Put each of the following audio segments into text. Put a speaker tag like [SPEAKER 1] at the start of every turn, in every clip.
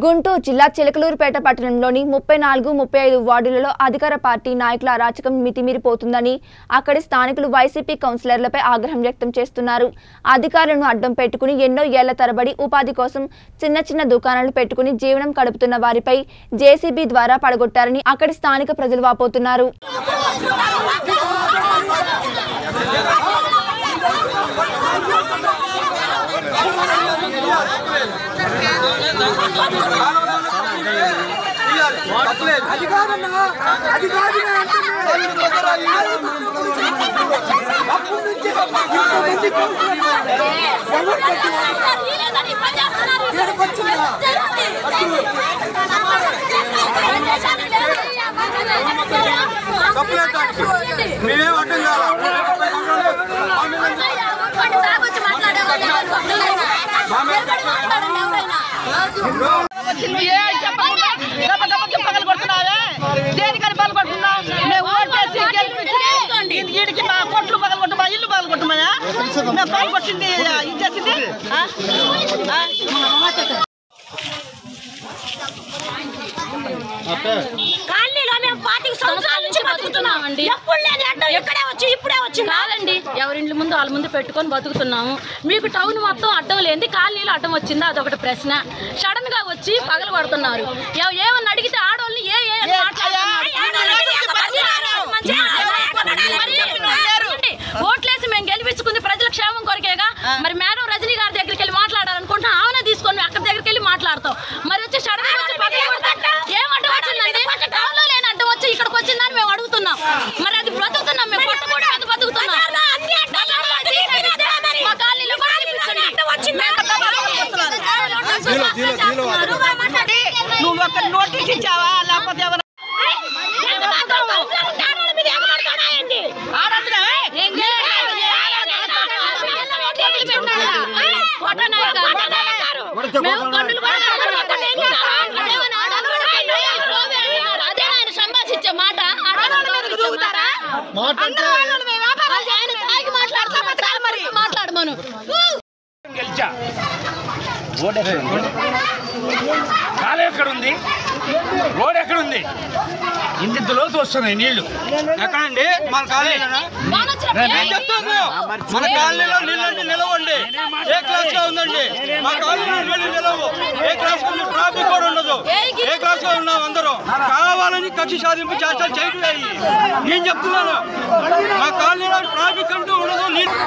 [SPEAKER 1] గుంటూరు జిల్లా చిలకలూరుపేట పట్టణంలోని ముప్పై నాలుగు ముప్పై ఐదు వార్డులలో అధికార పార్టీ నాయకుల అరాచకం మితిమీరిపోతుందని అక్కడి స్థానికులు వైసీపీ కౌన్సిలర్లపై ఆగ్రహం వ్యక్తం చేస్తున్నారు అధికారులను అడ్డం పెట్టుకుని ఎన్నో ఏళ్ల తరబడి ఉపాధి కోసం చిన్న చిన్న దుకాణాలు పెట్టుకుని జీవనం గడుపుతున్న వారిపై జేసీబీ ద్వారా పడగొట్టారని అక్కడి స్థానిక ప్రజలు వాపోతున్నారు
[SPEAKER 2] అధికారన్నా అధికారిగా అంటే అప్పటి నుంచి ఇంతమంది కౌన్సిలర్లు ఎవరు కట్టినారు? ఇక్కడికి వచ్చిందా?
[SPEAKER 3] మేమేం అడ్డం కాలా
[SPEAKER 4] వచ్చింది ఏ చెప్పకుండా గబ గబకి పగలు కొడుతున్నావే దేనికని పగలు కొడుతున్నావు మేము ఓటేసి గెలిపించి వీడికి మా కొట్లు పగలు కొట్టు మా ఇల్లు పగలు కొట్టుమయా మేము పగలు కొట్టింది ఇచ్చేసింది ఆ? ఆ?
[SPEAKER 5] కాలనీలో మేము పాతిక సంవత్సరాల నుంచి బతుకుతున్నామండి ఎప్పుడు లేని అడ్డం ఇక్కడే వచ్చి ఇప్పుడే వచ్చి
[SPEAKER 6] కాదండి ఎవరింటి ముందు వాళ్ళ ముందు పెట్టుకొని బతుకుతున్నాము మీకు టౌన్ మొత్తం అడ్డం లేని కాలనీలో అడ్డం వచ్చిందా అదొకటి ప్రశ్న సడన్ గా వచ్చి పగలు కొడుతున్నారు ఎవ- ఏమన్నా అడిగితే ఆడవాళ్ళని ఏ ఏ అని మాట్లాడుతున్నారు. మరి ఏమండి? ఓట్లేసి మేము గెలిపించుకుంది ప్రజల క్షేమం కొరకేగా మరి మేడం రజనీ గారి దగ్గరికి వెళ్ళి మాట్లాడాలనుకుంటున్నా ఆమె తీసుకొని మేము అక్కడి దగ్గరికి వెళ్ళి మాట్లాడతాం మరి వచ్చి సడన్ గా వచ్చి పగలు కొడతారు. ఏం అడ్డం వచ్చిందండి టౌన్ లో లేని అడ్డం వచ్చి ఇక్కడికి వచ్చిందని మేము అడుగుతున్నాం మరి అది బ్రతుకుతున్నాం మేము పొట్ట కూడా మీద బతుకుతున్నాం మా కాలనీలో కూడా అనిపించండి. మేము
[SPEAKER 4] నువ్వు ఒక నోటీస్ ఇచ్చావా లేకపోతే ఎవరు ఆడపిల్లవే?
[SPEAKER 6] సంభాషించే మాట
[SPEAKER 4] ఆడవాళ్ళ మీదకి దూకుతారా? అందరూ ఆడవాళ్ళు మేము వ్యాపారం చేస్తున్నాం.
[SPEAKER 6] మాట్లాడతా మరి మాట్లాడమను
[SPEAKER 7] గెలిచా రోడ్ ఎక్కడ ఉంది కాలం ఎక్కడ ఉంది రోడ్ ఎక్కడ ఉంది ఇంత లోతు వస్తున్నాయి నీళ్లు
[SPEAKER 3] ఎక్కడండి మన కాలనీలోనా నేను చెప్తాను మన కాలనీలో నీళ్ళండి నిలవండి ఏ క్లాస్ లో ఉందండి మా కాలనీలో నీళ్ళు నిలవు ఏ క్లాస్ లో ఉంది? ట్రాఫిక్ కూడా ఉండదు ఏ క్లాస్ లో ఉన్నాం అందరం కావాలని కక్ష సాధింపు చేస్తారు చేయడం అయ్యి నేను చెప్తున్నాను మా కాలనీలో ట్రాఫిక్ అంటూ ఉండదు నీళ్ళు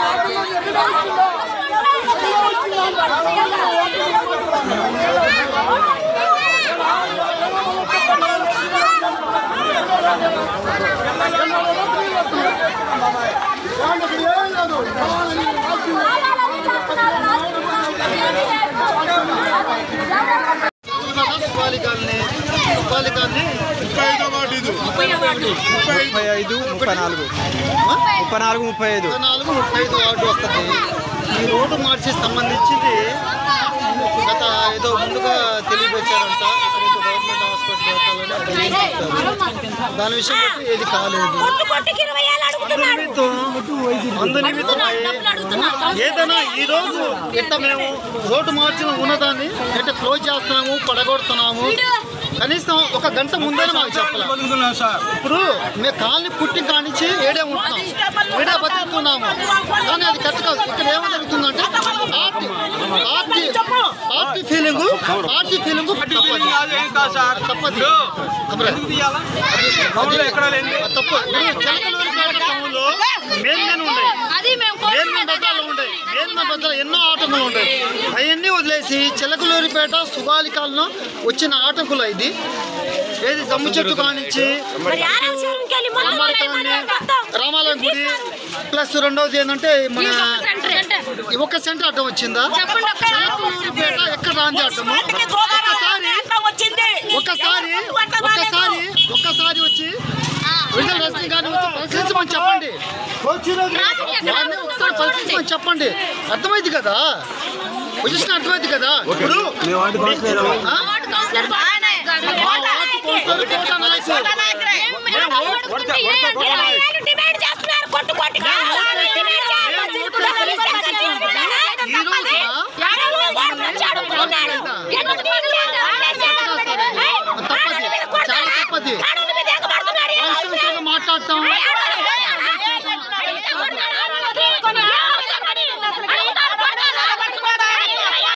[SPEAKER 8] ముప్పై ఐదు ముప్పై నాలుగు ముప్పై నాలుగు ముప్పై ఐదు
[SPEAKER 9] నాలుగు ముప్పై ఐదు వార్డు వస్తుంది ఈ రోడ్డు మార్చి సంబంధించింది గత ఏదో ముందుగా తెలియపరిచారంట ఇక్కడైతే గవర్నమెంట్ హాస్పిటల్ పెట్టాలని అది ఏం చెప్తారు. దాని విషయం బట్టి ఏది కాలేదు అందు నిమిత్తం అందు నిమిత్తం ఏదైనా ఈ రోజు ఇట్ట మేము రోడ్డు మార్చిన ఉన్నదాన్ని ఎట్ట క్లోజ్ చేస్తున్నాము పడగొడుతున్నాము కనీసం ఒక గంట ముందే మాకు చెప్పాలి
[SPEAKER 3] బతుకుతున్నాం సార్
[SPEAKER 9] ఇప్పుడు మేము కాలనీ పుట్టి కానించి ఏడే ఉంటున్నాం ఏడే బతుకుతున్నాము కానీ అది కరెక్ట్ కాదు ఇక్కడ ఏమో జరుగుతుందంటే party party party feeling party feeling తప్పది
[SPEAKER 3] ఏం కాదు సార్
[SPEAKER 9] తప్పది అబ్బరే.
[SPEAKER 3] ఎందుకు తీయాలా టౌన్లో ఎక్కడ లేని
[SPEAKER 9] అది తప్పు ఇప్పుడు చిలకలూరిపేట టౌన్లో మెయిన్ మెయిన్ ఉన్నాయి
[SPEAKER 6] అది మేము
[SPEAKER 9] మెయిన్ మెయిన్ బజార్లు ఉంటాయి మెయిన్ మెయిన్ బజార్లు ఎన్నో ఆటంకులు ఉంటాయి అవన్నీ వదిలేసి చిలకలూరిపేట సుగాలికాలను వచ్చిన ఆటంకులు ఇది ఏది జమ్ము చెట్టు కానించి రామాలయాన్ని రామాలయం గుడి ప్లస్ రెండవది ఏంటంటే మన ఈ ఒక్క సెంటర్ అడ్డం వచ్చిందా చిలకలూరిపేట ఎక్కడ రాంది అడ్డము ఒక్కసారి ఒక్కసారి ఒక్కసారి ఒక్కసారి వచ్చి విడుదల రజనీ గారిని వచ్చి పరిశీలించమని చెప్పండి వారిని ఒకసారి పరిశీలించమని చెప్పండి అర్థమైంది కదా పొజిషన్ అర్థమైంది కదా ఇప్పుడు ఆ? మా వార్డు కౌన్సిలర్ కోట నాయకులు.
[SPEAKER 5] డిమాండ్ చేస్తున్నారు కొట్టు కొట్టుగా
[SPEAKER 9] ఈ రోజున
[SPEAKER 5] ఎందుకు
[SPEAKER 9] ఇది